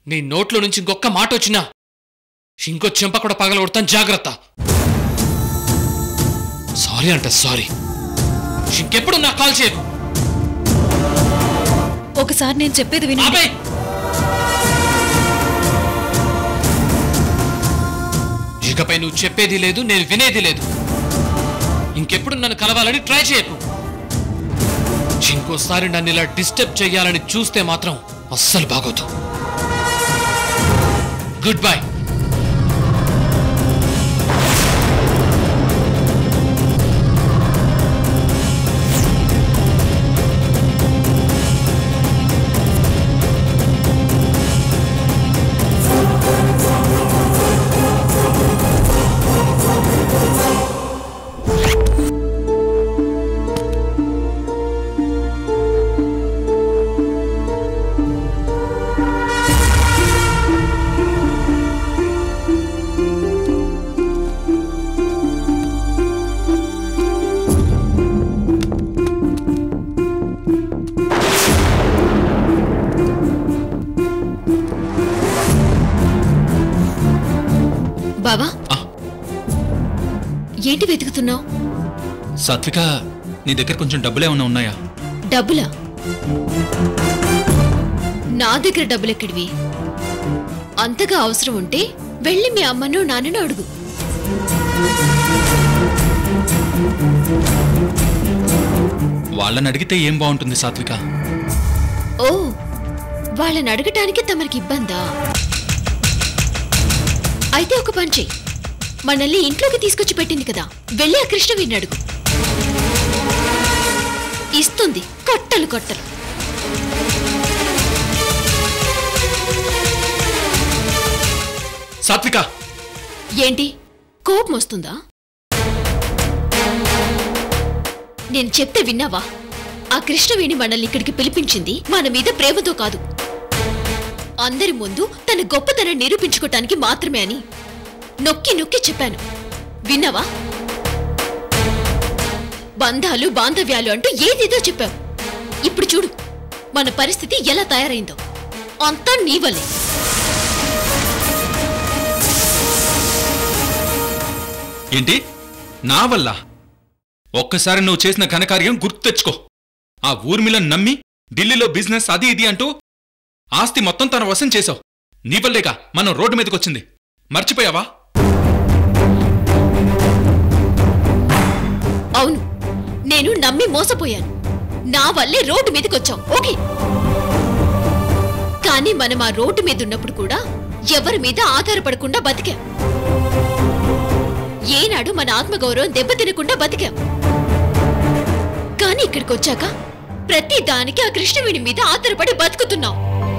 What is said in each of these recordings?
నీ నోట్లో నుంచి ఇంకొక్క మాట వచ్చినా ఇంకో చెంప కూడా పగలగొడతాను జాగ్రత్త సారీ అంటే సారీ ఇంకెప్పుడు నాకు కాల్ చేయకు ఒకసారి నేను చెప్పేది విని ఆపే ఇకపై నువ్వు చెప్పేది లేదు నేను వినేది లేదు ఇంకెప్పుడు నన్ను కలవాలని ట్రై చేయకు ఇంకోసారి నన్ను ఇలా డిస్టర్బ్ చేయాలని చూస్తే మాత్రం అస్సలు బాగోదు గుడ్ బై బావా ఆ. ఏంటి వెతుకుతున్నావు సాత్విక నీ దగ్గర కొంచెం డబ్బులు ఏమైనా ఉన్నాయా డబ్బులా నా దగ్గర డబ్బులు ఎక్కడివి అంతగా అవసరం ఉంటే వెళ్ళి మీ అమ్మను నాన్నను అడుగు వాళ్ళని అడిగితే ఏం బాగుంటుంది సాత్విక ఓ వాళ్ళని అడగటానికి తమరికి ఇబ్బందా అయితే ఒక పని చెయ్యి మనల్ని ఇంట్లోకి తీసుకొచ్చి పెట్టింది కదా వెళ్ళి ఆ కృష్ణవీరిని అడుగు ఇస్తుంది కొట్టలు కొట్టలు సాత్విక ఏంటి కోపం వస్తుందా నేను చెప్తే విన్నావా ఆ కృష్ణవేణి మనల్ని ఇక్కడికి పిలిపించింది మన మీద ప్రేమతో కాదు అందరి ముందు తన గొప్పతనం నిరూపించుకోవటానికి మాత్రమే అని నొక్కి నొక్కి చెప్పాను విన్నావా బంధాలు బాంధవ్యాలు అంటూ ఏదేదో చెప్పావు ఇప్పుడు చూడు మన పరిస్థితి ఎలా తయారైందో అంతా నీ వల్లే ఏంటి నా వల్ల ఒక్కసారి నువ్వు చేసిన ఘనకార్యం గుర్తు తెచ్చుకో ఆ ఊర్మిళను నమ్మి ఢిల్లీలో బిజినెస్ అది ఇది అంటూ ఆస్తి మొత్తం తన వశం చేశావు నీ వల్లేగా మనం రోడ్డు మీదకొచ్చింది మర్చిపోయావా అవును నేను నమ్మి మోసపోయాను నా వల్లే రోడ్డు మీదకి వచ్చాం ఓకే కానీ మనం ఆ రోడ్డు మీద ఉన్నప్పుడు కూడా ఎవరి మీద ఆధారపడకుండా బతికాం ఏనాడు మన ఆత్మగౌరవం దెబ్బతినకుండా బతికాం కానీ ఇక్కడికి వచ్చాక ప్రతి దానికి ఆ కృష్ణవేణి మీద ఆధారపడి బతుకుతున్నాం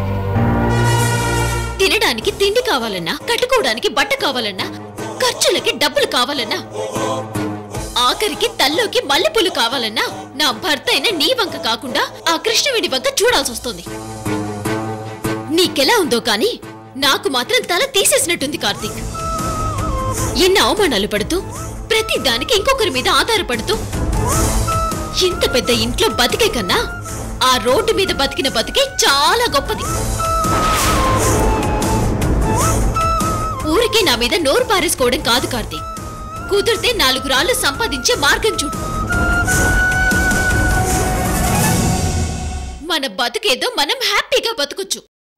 తినడానికి తిండి కావాలన్నా కట్టుకోవడానికి బట్ట కావాలన్నా ఖర్చులకి డబ్బులు కావాలన్నా ఆఖరికి తల్లోకి మల్లెపూలు కావాలన్నా నా భర్త అయిన నీ వంక కాకుండా ఆ కృష్ణవేణి వంక చూడాల్సి వస్తుంది నీకెలా ఉందో కాని నాకు మాత్రం తల తీసేసినట్టుంది కార్తీక్ ఎన్ని అవమానాలు పడుతూ ప్రతి దానికి ఇంకొకరి మీద ఆధారపడుతూ ఇంత పెద్ద ఇంట్లో బతికే కన్నా ఆ రోడ్డు మీద బతికిన బతికే చాలా గొప్పది ఊరికే నా మీద నోరు పారేసుకోవడం కాదు కార్తీక్ కుదిరితే నాలుగు రాళ్లు సంపాదించే మార్గం చూడు మన బతుకేదో మనం హ్యాపీగా బతకొచ్చు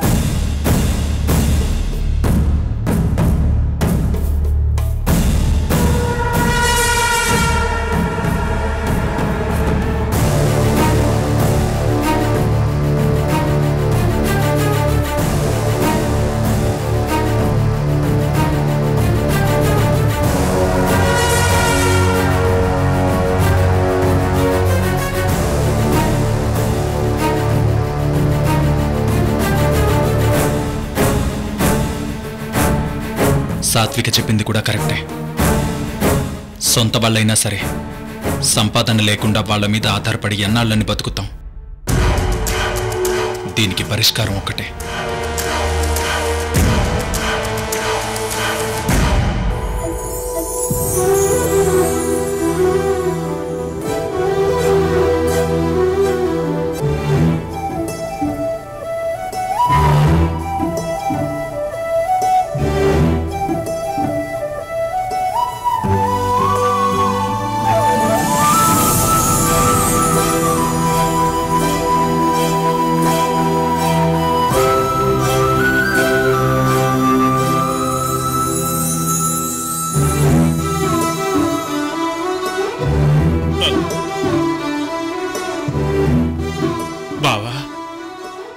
సాత్విక చెప్పింది కూడా కరెక్టే సొంత వాళ్ళైనా సరే సంపాదన లేకుండా వాళ్ళ మీద ఆధారపడి ఎన్నాళ్ళని బతుకుతాం దీనికి పరిష్కారం ఒకటే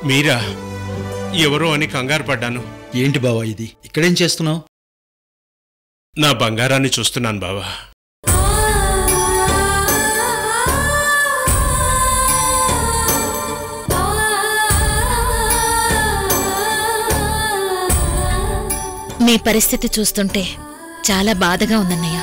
మీరా ఎవరో అని కంగారు పడ్డాను ఏంటి బావా ఇది ఇక్కడేం చేస్తున్నావు నా బంగారాన్ని చూస్తున్నాను బావా మీ పరిస్థితి చూస్తుంటే చాలా బాధగా ఉందన్నయ్య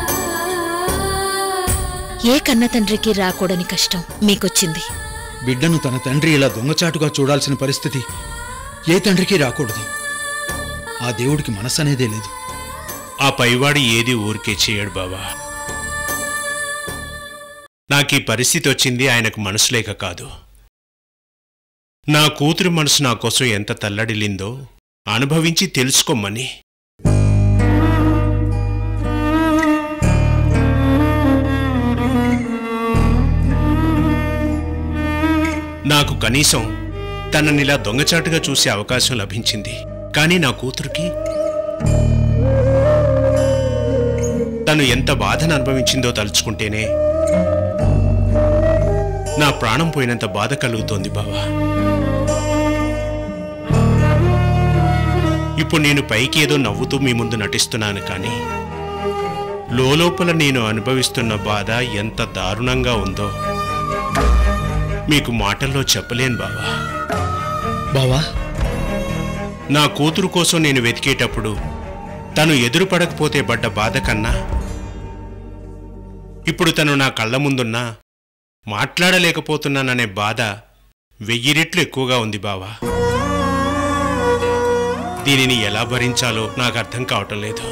ఏ కన్న తండ్రికి రాకూడని కష్టం మీకొచ్చింది బిడ్డను తన తండ్రి ఇలా దొంగచాటుగా చూడాల్సిన పరిస్థితి ఏ తండ్రికి రాకూడదు ఆ దేవుడికి మనసు అనేదే లేదు ఆ పైవాడు ఏది ఊరికే చేయడు బావా నాకీ పరిస్థితి వచ్చింది ఆయనకు మనసు లేక కాదు నా కూతురు మనసు నా కోసం ఎంత తల్లడిల్లిందో అనుభవించి తెలుసుకోమని నాకు కనీసం తననిలా దొంగచాటుగా చూసే అవకాశం లభించింది కానీ నా కూతురికి తను ఎంత బాధను అనుభవించిందో తలుచుకుంటేనే నా ప్రాణం పోయినంత బాధ కలుగుతోంది బావా ఇప్పుడు నేను పైకి ఏదో నవ్వుతూ మీ ముందు నటిస్తున్నాను కానీ లోపల నేను అనుభవిస్తున్న బాధ ఎంత దారుణంగా ఉందో మీకు మాటల్లో చెప్పలేను బావా బావా నా కూతురు కోసం నేను వెతికేటప్పుడు తను ఎదురు పడకపోతే పడ్డ బాధ కన్నా ఇప్పుడు తను నా కళ్ళ ముందున్నా మాట్లాడలేకపోతున్నాననే బాధ వెయ్యి రెట్లు ఎక్కువగా ఉంది బావా దీనిని ఎలా భరించాలో నాకు అర్థం కావటం లేదు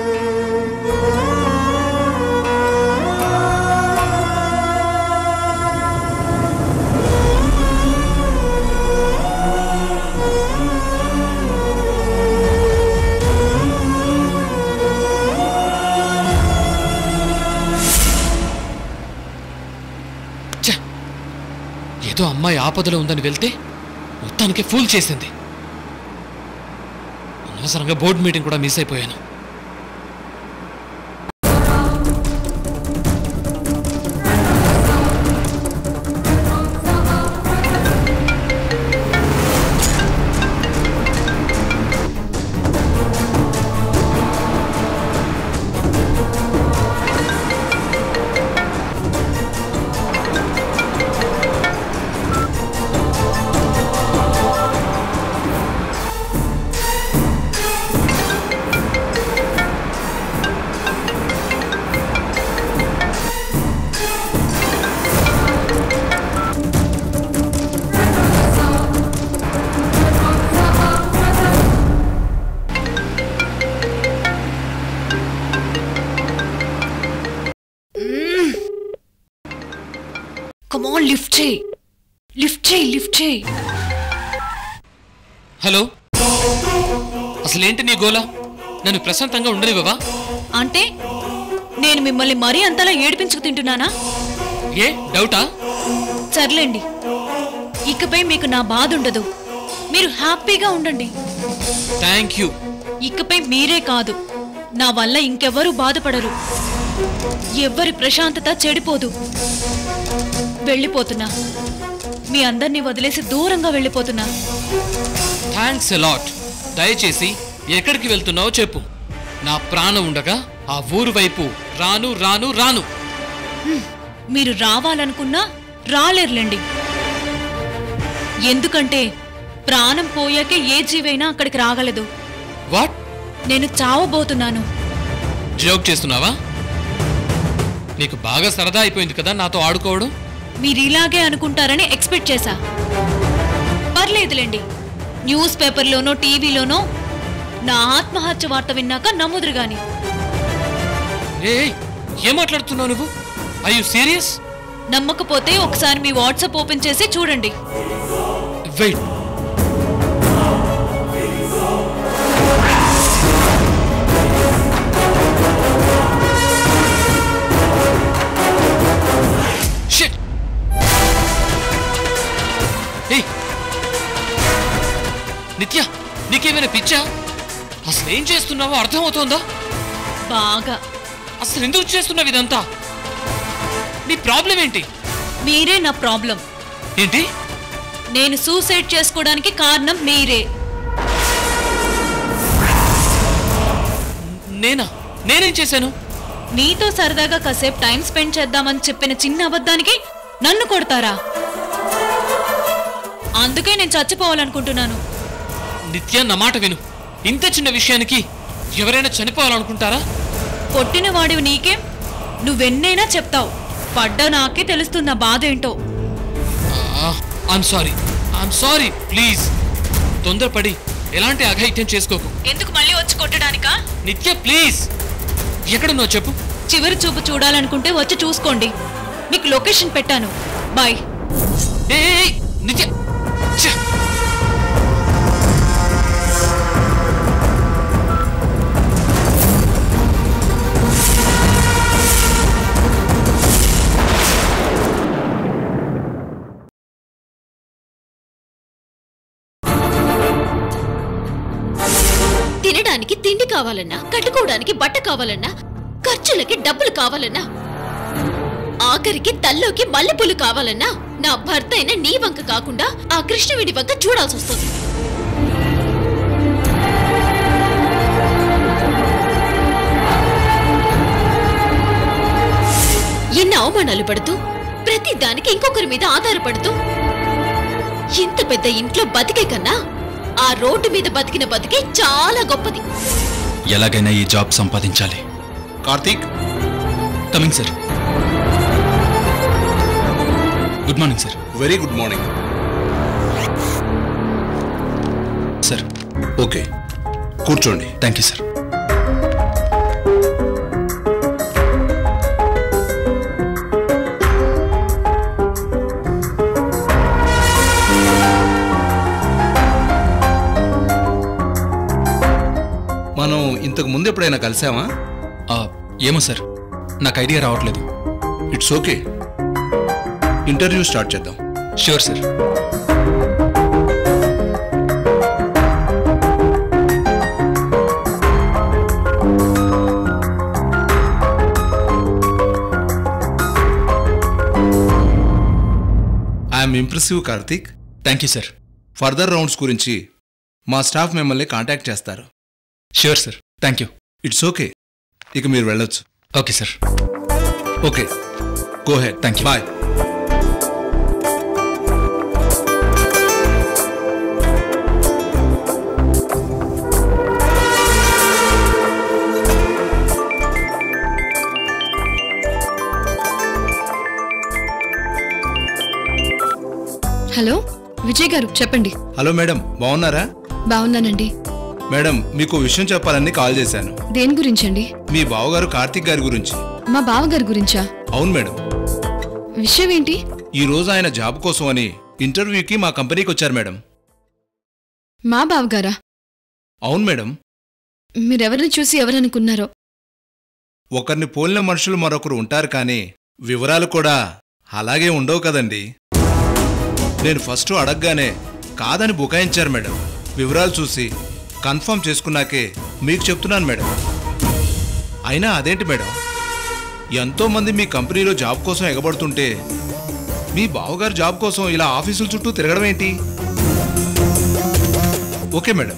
ఛ! ఏదో అమ్మాయి ఆపదలో ఉందని వెళ్తే మొత్తానికి ఫూల్ చేసింది అనవసరంగా బోర్డు మీటింగ్ కూడా మిస్ అయిపోయాను కమాన్ లిఫ్ట్ చేయి లిఫ్ట్ చేయి లిఫ్ట్ చేయి హలో అసలేంటి నీ గోల నన్ను ప్రశాంతంగా ఉండనివ్వవా అంటే నేను మిమ్మల్ని మరీ అంతలా ఏడిపించుకు తింటున్నానా ఏ డౌటా సర్లేండి ఇకపై మీకు నా బాధ ఉండదు మీరు హ్యాపీగా ఉండండి థ్యాంక్ యూ ఇకపై మీరే కాదు నా వల్ల ఇంకెవ్వరూ బాధపడరు ఎవ్వరి ప్రశాంతత చెడిపోదు వెళ్ళిపోతున్నా మీ అందరినీ వదిలేసి దూరంగా వెళ్ళిపోతున్నా థ్యాంక్స్ అలాట్ దయచేసి ఎక్కడికి వెళ్తున్నావో చెప్పు నా ప్రాణం ఉండగా ఆ ఊరు వైపు రాను రాను రాను మీరు రావాలనుకున్నా రాలేరులేండి ఎందుకంటే ప్రాణం పోయాకే ఏ జీవైనా అక్కడికి రాగలదు వాట్ నేను చావబోతున్నాను జోక్ చేస్తున్నావా నీకు బాగా సరదా అయిపోయింది కదా నాతో ఆడుకోవడం మీరు ఇలాగే అనుకుంటారని ఎక్స్పెక్ట్ చేశా పర్లేదులేండి న్యూస్ పేపర్లోనో టీవీలోనో నా ఆత్మహత్య వార్త విన్నాక నమ్ముదురు గాని ఏయ్ ఏం మాట్లాడుతున్నావు నువ్వు ఐ యు సీరియస్ నమ్మకపోతే ఒకసారి మీ వాట్సాప్ ఓపెన్ చేసి చూడండి వెయిట్ షిట్ ఏయ్ నిత్య నీకేమైనా పిచ్చా అసలు ఏం చేస్తున్నావో అర్థమవుతోందా బాగా అసలు ఎందుకు చేస్తున్నావు ఇదంతా నీ ప్రాబ్లం ఏంటి మీరే నా ప్రాబ్లం ఏంటి నేను సూసైడ్ చేసుకోవడానికి కారణం మీరే నేనా నేనేం చేశాను నీతో సరదాగా కాసేపు టైం స్పెండ్ చేద్దామని చెప్పిన చిన్న అబద్ధానికి నన్ను కొడతారా అందుకే నేను చచ్చిపోవాలనుకుంటున్నాను నిత్య నా మాట విను ఇంత చిన్న విషయానికి ఎవరైనా చనిపోవాలనుకుంటారా కొట్టిన వాడివి నీకేం నువ్వెన్నైనా చెప్తావు పడ్డ నాకే తెలుస్తుంది నా బాధ ఏంటో I'm sorry I'm sorry please తొందరపడి ఎలాంటి అఘాయిత్యం చేసుకోకు ఎందుకు మళ్ళీ వచ్చి కొట్టడానికా నిత్య ప్లీజ్ ఎక్కడున్నావు చెప్పు చివరి చూపు చూడాలనుకుంటే వచ్చి చూసుకోండి మీకు లొకేషన్ పెట్టాను బాయ్ ఏ నిత్య ఛ! తినడానికి తిండి కావాలన్నా కట్టుకోవడానికి బట్ట కావాలన్నా ఖర్చులకి డబ్బులు కావాలన్నా ఆఖరికి తల్లోకి మల్లెపూలు కావాలన్నా నా భర్త అయిన నీ వంక కాకుండా ఆ కృష్ణవేణి వంక చూడాల్సి వస్తుంది ఎన్ని అవమానాలు పడుతూ ప్రతి దానికి ఇంకొకరి మీద ఆధారపడుతూ ఇంత పెద్ద ఇంట్లో బతికే కన్నా ఆ రోడ్డు మీద బతికిన బతికే చాలా గొప్పది ఎలాగైనా ఈ జాబ్ సంపాదించాలి Karthik coming sir good morning sir very good morning sir okay కూర్చోండి థ్యాంక్ యూ సార్ మనం ఇంతకు ముందు ఎప్పుడైనా కలిసామా ఆ, ఏమో సార్ నాకు ఐడియా రావట్లేదు ఇట్స్ ఓకే ఇంటర్వ్యూ స్టార్ట్ చేద్దాం sure sir I'm impressive Karthik thank you sir further rounds గురించి మా స్టాఫ్ మిమ్మల్ని కాంటాక్ట్ చేస్తారు sure sir thank you it's okay ఇక మీరు వెళ్ళొచ్చు okay sir okay go ahead Thank you. Bye hello Vijay garu చెప్పండి హలో మేడం బాగున్నారా బాగున్నానండి మేడం మీకు విషయం చెప్పాలని కాల్ చేశాను దేని గురించండి మీ బావగారు కార్తీక్ గారి గురించి మా బావగారి గురించా అవును మేడం విషయం ఏంటి ఈ రోజు ఆయన జాబ్ కోసం అని ఇంటర్వ్యూకి మా కంపెనీకి వచ్చారు మేడం మా బావగారా అవును మేడం మీరెవరిని చూసి ఎవరనుకున్నారో ఒకరిని పోలిన మనుషులు మరొకరు ఉంటారు కానీ వివరాలు కూడా అలాగే ఉండవు కదండి నేను ఫస్ట్ అడగగానే కాదని బుకాయించారు మేడం వివరాలు చూసి కన్ఫర్మ్ చేసుకున్నాకే మీకు చెప్తున్నాను మేడం అయినా అదేంటి మేడం ఎంతో మంది మీ కంపెనీలో జాబ్ కోసం ఎగబడుతుంటే మీ బావగారు జాబ్ కోసం ఇలా ఆఫీసుల చుట్టూ తిరగడం ఏంటి ఓకే మేడం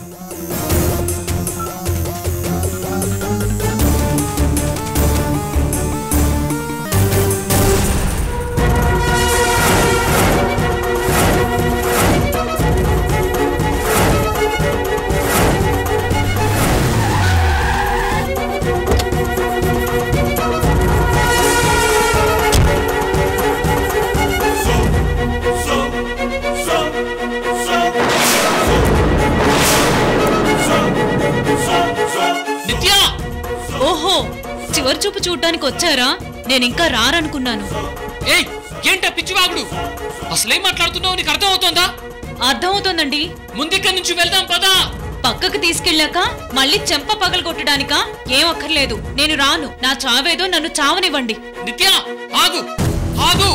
నిత్య ఓహో చివరి చూపు చూడటానికి వచ్చారా నేను ఇంకా రారనుకున్నాను ఏయ్ ఏంటా పిచ్చివాగుడు అసలేం మాట్లాడుతున్నావు నీకు అర్థమవుతోందా అర్థమవుతోందండి ముందిక్కడి నుంచి వెళ్దాం పదా పక్కకు తీసుకెళ్ళాక మళ్ళీ చెంప పగలు కొట్టడానికా ఏం అక్కర్లేదు నేను రాను నా చావేదో నన్ను చావనివ్వండి నిత్య ఆగు ఆగు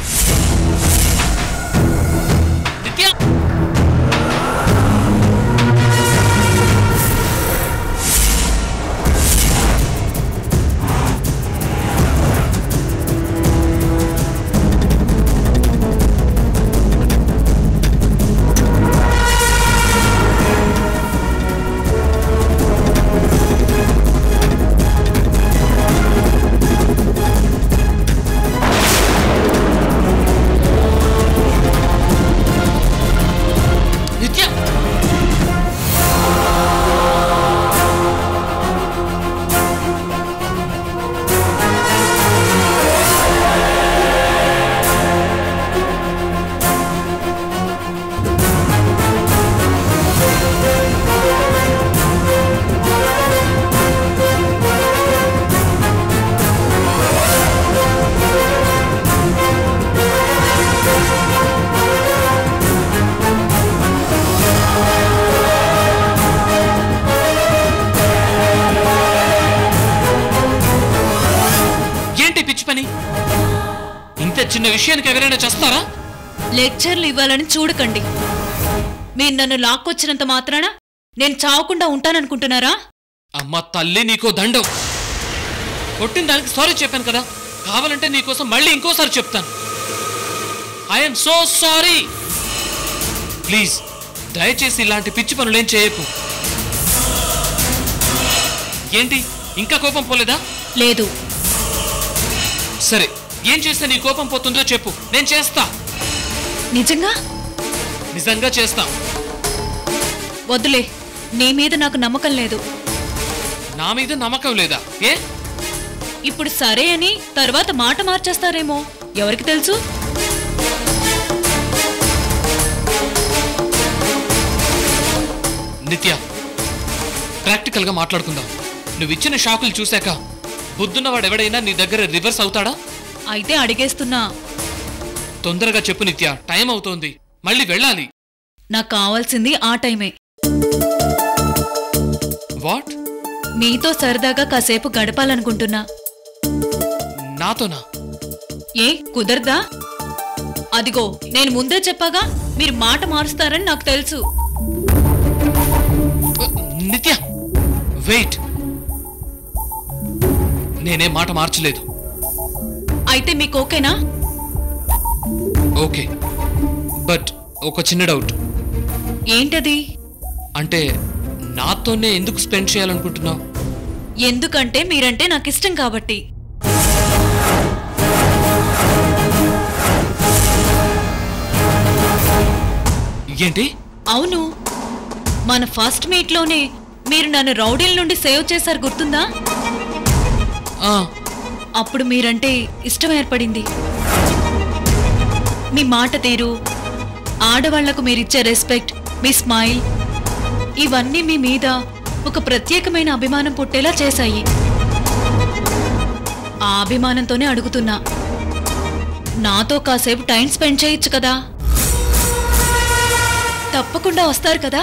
నిత్య విషయానికి ఎవరైనా చేస్తారా లెక్చర్లు ఇవ్వాలని చూడకండి మీరు నన్ను లాక్కొచ్చినంత మాత్రాన నేను చావకుండా ఉంటాననుకుంటున్నారా అమ్మ తల్లి నీకో దండం కొట్టిన దానికి సారీ చెప్పాను కదా కావాలంటే నీకోసం మళ్ళీ ఇంకోసారి చెప్తాను ఐఎమ్ సో సారీ ప్లీజ్ దయచేసి ఇలాంటి పిచ్చి పనులేం చేయకు ఏంటి ఇంకా కోపం పోలేదా లేదు సరే ఏం చేస్తే నీ కోపం పోతుందో చెప్పు నేను చేస్తా నిజంగా నిజంగా చేస్తా వద్దులే నీ మీద నాకు నమ్మకం లేదు నా మీద నమ్మకం లేదా ఏ ఇప్పుడు సరే అని తర్వాత మాట మార్చేస్తారేమో ఎవరికి తెలుసు నిత్య ప్రాక్టికల్గా మాట్లాడుకుందాం నువ్వు ఇచ్చిన షాకులు చూశాక బుద్ధున్నవాడు ఎవడైనా నీ దగ్గర రివర్స్ అవుతాడా అయితే అడిగేస్తున్నా తొందరగా చెప్పు నిత్య టైం అవుతోంది మళ్ళీ వెళ్ళాలి నాకు కావాల్సింది ఆ టైమే వాట్ మీతో సరదాగా కాసేపు గడపాలనుకుంటున్నా నాతోనా ఏ కుదరదా అదిగో నేను ముందే చెప్పాగా మీరు మాట మారుస్తారని నాకు తెలుసు నిత్య వెయిట్ నేనే మాట మార్చలేదు అయితే మీకు ఓకేనా ఓకే బట్ ఒక చిన్న డౌట్ ఏంటది అంటే నాతోనే ఎందుకు స్పెండ్ చేయాలనుకుంటున్నావు ఎందుకంటే మీరంటే నాకు ఇష్టం కాబట్టి ఏంటి అవును మన ఫస్ట్ మీట్లోనే మీరు నన్ను రౌడీల నుండి సేవ్ చేశారు గుర్తుందా ఆ, అప్పుడు మీరంటే ఇష్టం ఏర్పడింది మీ మాట తీరు ఆడవాళ్లకు మీరిచ్చే రెస్పెక్ట్ మీ స్మైల్ ఇవన్నీ మీ మీద ఒక ప్రత్యేకమైన అభిమానం పుట్టేలా చేశాయి ఆ అభిమానంతోనే అడుగుతున్నా నాతో కాసేపు టైం స్పెండ్ చేయొచ్చు కదా తప్పకుండా వస్తారు కదా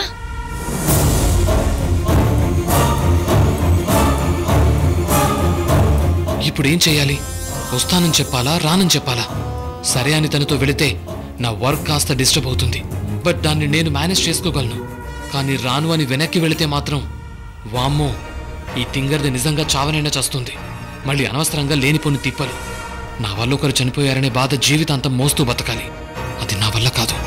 ఇప్పుడు ఏం చేయాలి వస్తానని చెప్పాలా రానని చెప్పాలా సరే అని తనతో వెళితే నా వర్క్ కాస్త డిస్టర్బ్ అవుతుంది బట్ దాన్ని నేను మేనేజ్ చేసుకోగలను కానీ రాను అని వెనక్కి వెళితే మాత్రం వామ్మో ఈ తింగర్ది నిజంగా చావనైనా చేస్తుంది మళ్ళీ అనవసరంగా లేనిపోని తిప్పలు నా వల్ల ఒకరు చనిపోయారనే బాధ జీవితాంతం మోస్తూ బతకాలి అది నా వల్ల కాదు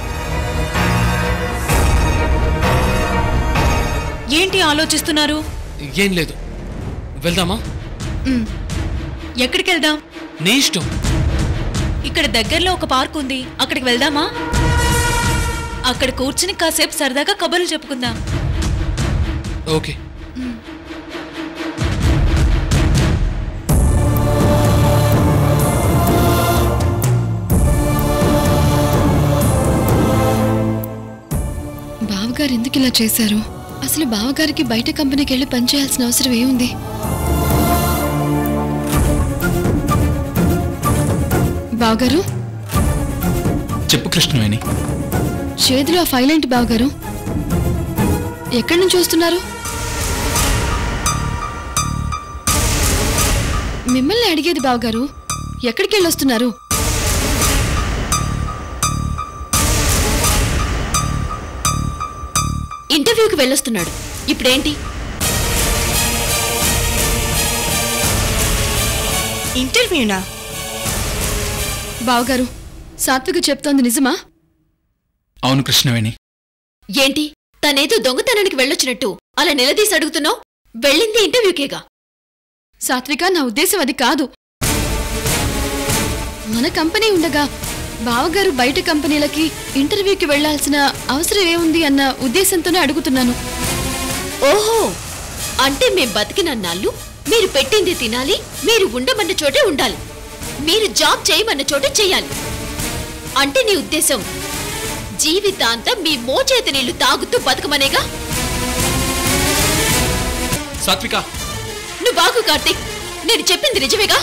ఏంటి ఆలోచిస్తున్నారు ఏం లేదు వెళ్దామా మ్, ఎక్కడికి వెళ్దాం నీ ఇష్టం ఇక్కడ దగ్గరలో ఒక పార్క్ ఉంది అక్కడికి వెళ్దామా అక్కడ కూర్చుని కాసేపు సరదాగా కబుర్లు చెప్పుకుందాం ఓకే బావగారు ఎందుకు ఇలా చేశారు అసలు బావగారికి బయట కంపెనీకి వెళ్ళి పనిచేయాల్సిన అవసరం ఏముంది బావగారు చెప్పు కృష్ణవేణి చేతిలో ఆ ఫైల్ ఏంటి బావగారు ఎక్కడి నుంచి వస్తున్నారు మిమ్మల్ని అడిగేది బావగారు ఎక్కడికి వెళ్ళి వస్తున్నారు ఇంటర్వ్యూకి వెళ్ళొస్తున్నాడు ఇప్పుడేంటి ఇంటర్వ్యూనా బావగారు సాత్విక చెప్తోంది నిజమా అవును కృష్ణవేణి ఏంటి తనేదో దొంగతనానికి వెళ్ళొచ్చినట్టు అలా నిలదీసి అడుగుతున్నావు వెళ్ళింది ఇంటర్వ్యూకేగా సాత్విక నా ఉద్దేశం అది కాదు మన కంపెనీ ఉండగా బావగారు బయట కంపెనీలకి ఇంటర్వ్యూకి వెళ్ళాల్సిన అవసరం ఏముంది అన్న ఉద్దేశంతోనే అడుగుతున్నాను ఓహో అంటే మేం బతికినన్నాళ్ళు మీరు పెట్టింది తినాలి మీరు ఉండమన్న చోటే ఉండాలి మీరు జాబ్ చేయమన్న చోట చేయాలి అంటే నీ ఉద్దేశం జీవితాంతం మీ మోచేతి నీళ్లు తాగుతూ బతకమనేగా సాత్విక నువ్వు బాగు కార్తీక్ నేను చెప్పింది నిజమేగా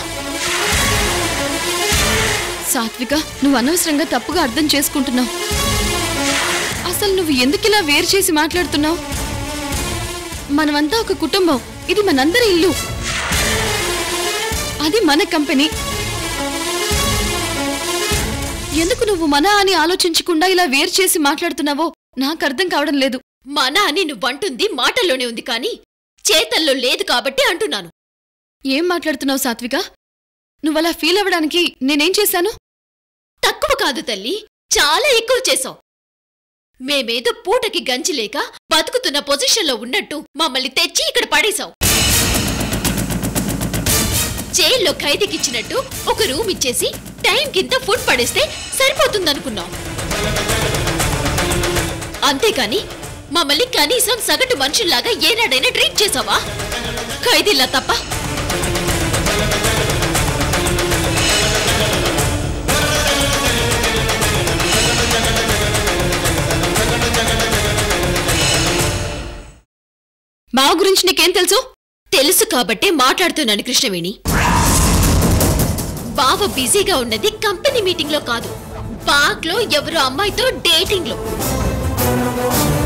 సాత్విక నువ్వు అనవసరంగా తప్పుగా అర్థం చేసుకుంటున్నావు అసలు నువ్వు ఎందుకిలా వేరు చేసి మాట్లాడుతున్నావు మనమంతా ఒక కుటుంబం ఇది మనందరి ఇల్లు అది మన కంపెనీ ఎందుకు నువ్వు మన అని ఆలోచించకుండా ఇలా వేరు చేసి మాట్లాడుతున్నావో నాకు అర్థం కావడం లేదు మన అని నువ్వంటుంది మాటల్లోనే ఉంది కానీ చేతల్లో లేదు కాబట్టి అంటున్నాను ఏం మాట్లాడుతున్నావు సాత్విక నువ్వలా ఫీల్ అవ్వడానికి నేనేం చేశాను తక్కువ కాదు తల్లి చాలా ఎక్కువ చేశావు మేమేదో పూటకి గంజి లేక బతుకుతున్న పొజిషన్లో ఉన్నట్టు మమ్మల్ని తెచ్చి ఇక్కడ పడేశావు జైల్లో ఖైదీకిచ్చినట్టు ఒక రూమ్ ఇచ్చేసి టైం కింద ఫుడ్ పడేస్తే సరిపోతుందనుకున్నాం అంతేకాని మమ్మల్ని కనీసం సగటు మనుషుల్లాగా ఏనాడైనా ట్రీట్ చేసావా ఖైదీలా తప్ప మా గురించి నీకేం తెలుసు తెలుసు కాబట్టే మాట్లాడుతున్నాను కృష్ణవేణి బావ బిజీగా ఉన్నది కంపెనీ మీటింగ్ లో కాదు పార్క్ లో ఎవరో అమ్మాయితో డేటింగ్ లో